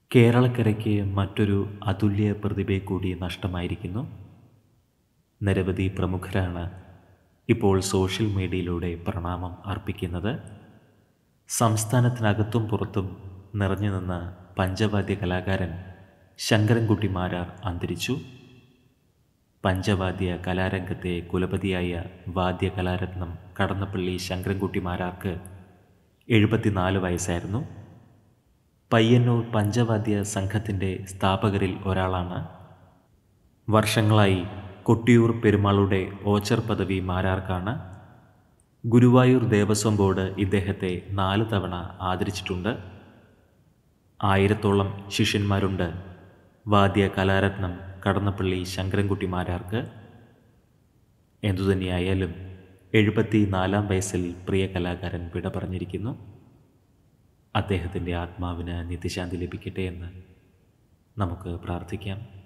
കേരളക്കരയ്ക്ക് മറ്റൊരു അതുല്യ പ്രതിഭയെ കൂടി നഷ്ടമായിരിക്കുന്നു നിരവധി പ്രമുഖരാണ് ഇപ്പോൾ സോഷ്യൽ മീഡിയയിലൂടെ പ്രണാമം അർപ്പിക്കുന്നത് സംസ്ഥാനത്തിനകത്തും പുറത്തും നിറഞ്ഞു നിന്ന പഞ്ചവാദ്യ കലാകാരൻ ശങ്കരൻകുട്ടി മാരാർ അന്തരിച്ചു പഞ്ചവാദ്യ കലാരംഗത്തെ കുലപതിയായ വാദ്യ കലാരത്നം കടന്നപ്പള്ളി ശങ്കരൻകുട്ടി മാരാർക്ക് എഴുപത്തിനാല് വയസ്സായിരുന്നു പയ്യന്നൂർ പഞ്ചവാദ്യ സംഘത്തിൻ്റെ സ്ഥാപകരിൽ ഒരാളാണ് വർഷങ്ങളായി കൊട്ടിയൂർ പെരുമാളുടെ ഓച്ചർ പദവി മാരാർക്കാണ് ഗുരുവായൂർ ദേവസ്വം ബോർഡ് ഇദ്ദേഹത്തെ നാല് തവണ ആദരിച്ചിട്ടുണ്ട് ആയിരത്തോളം ശിഷ്യന്മാരുണ്ട് വാദ്യ കലാരത്നം കടന്നപ്പള്ളി ശങ്കരൻകുട്ടി മാരാർക്ക് എന്തുതന്നെയായാലും എഴുപത്തി നാലാം വയസ്സിൽ പ്രിയ കലാകാരൻ വിട പറഞ്ഞിരിക്കുന്നു അദ്ദേഹത്തിൻ്റെ ആത്മാവിന് നിത്യശാന്തി ലഭിക്കട്ടെ എന്ന് നമുക്ക് പ്രാർത്ഥിക്കാം